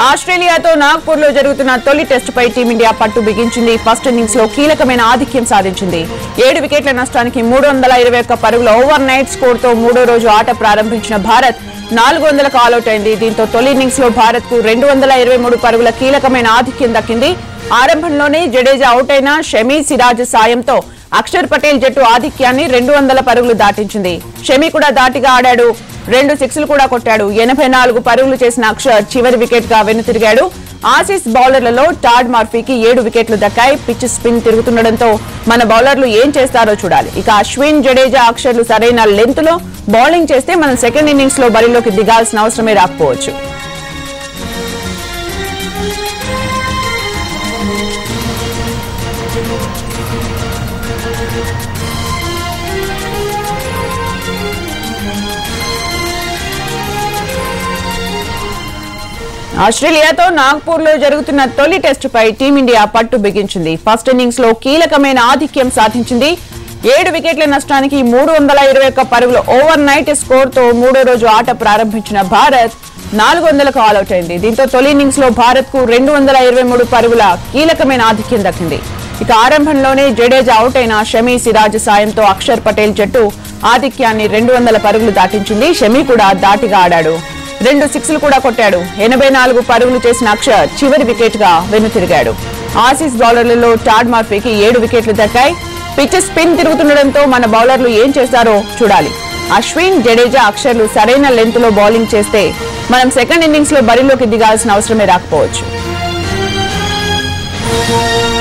ఆస్ట్రేలియాతో నాగ్పూర్ లో జరుగుతున్న తొలి టెస్టుపై టీమిండియా పట్టు బిగించింది ఫస్ట్ ఇన్నింగ్స్ లో కీలకమైన ఆధిక్యం సాధించింది ఏడు వికెట్ల నష్టానికి మూడు వందల ఇరవై ఒక్క పరుగుల ఓవర్ నైట్ స్కోర్ తో మూడో రోజు ఆట ప్రారంభించిన భారత్ నాలుగు వందలకు ఆల్అౌట్ అయింది దీంతో తొలి ఇన్నింగ్స్ లో భారత్ కు రెండు వందల ఇరవై మూడు పరుగుల కీలకమైన ఆధిక్యం దక్కింది ఆరంభంలోనే జడేజా అవుట్ అయిన షమీ సిరాజ్ సాయంతో అక్షర్ పటేల్ జట్టు ఆధిక్యాన్ని రెండు వందల పరుగులు దాటించింది షమి కూడా దాటిగా ఆడాడు రెండు సిక్స్లు కూడా కొట్టాడు ఎనభై నాలుగు పరుగులు చేసిన అక్షర్ చివరి వికెట్ గా వెనుతిరిగాడు ఆసీస్ బౌలర్లలో టాడ్ మార్ఫీకి ఏడు వికెట్లు దక్కాయి పిచ్ స్పిన్ తిరుగుతుండటంతో మన బౌలర్లు ఏం చేస్తారో చూడాలి ఇక అశ్విన్ జడేజా అక్షర్లు సరైన లెంత్ లో బౌలింగ్ చేస్తే మనం సెకండ్ ఇన్నింగ్స్ లో బరిలోకి దిగాల్సిన అవసరమే రాకపోవచ్చు ఆస్ట్రేలియాతో నాగ్పూర్ లో జరుగుతున్న తొలి టెస్టుపై టీమిండియా పట్టు బిగించింది ఫస్ట్ ఇన్నింగ్స్ లో కీలకమైన ఆధిక్యం సాధించింది ఏడు వికెట్ల నష్టానికి మూడు వందల ఇరవై ఒక్క పరుగుల ఓవర్ నైట్ స్కోర్ తో మూడో రోజు ఆట ప్రారంభించిన భారత్ నాలుగు వందలకు ఆల్అౌట్ అయింది దీంతో తొలి ఇన్నింగ్స్ లో భారత్ కు రెండు వందల ఇరవై మూడు పరుగుల కీలకమైన ఆధిక్యం దక్కింది ఇక ఆరంభంలోనే జడేజా అవుట్ అయిన షమీ సిరాజ్ సాయంతో అక్షర్ పటేల్ జట్టు ఆధిక్యాన్ని రెండు వందల పరుగులు దాటించింది షమీ కూడా దాటిగా ఆడాడు రెండు సిక్స్లు కూడా కొట్టాడు ఎనభై నాలుగు పరుగులు చేసిన అక్షర్ చివరి వికెట్ గా వెనుతిరిగాడు ఆసీస్ బౌలర్లలో టాడ్ మార్ఫీకి ఏడు వికెట్లు దక్కాయి పిచ్ స్పిన్ తిరుగుతుండటంతో మన బౌలర్లు ఏం చేస్తారో చూడాలి అశ్విన్ జడేజా అక్షర్లు సరైన లెంత్ లో బౌలింగ్ చేస్తే మనం సెకండ్ ఇన్నింగ్స్ లో బరిలోకి దిగాల్సిన అవసరమే రాకపోవచ్చు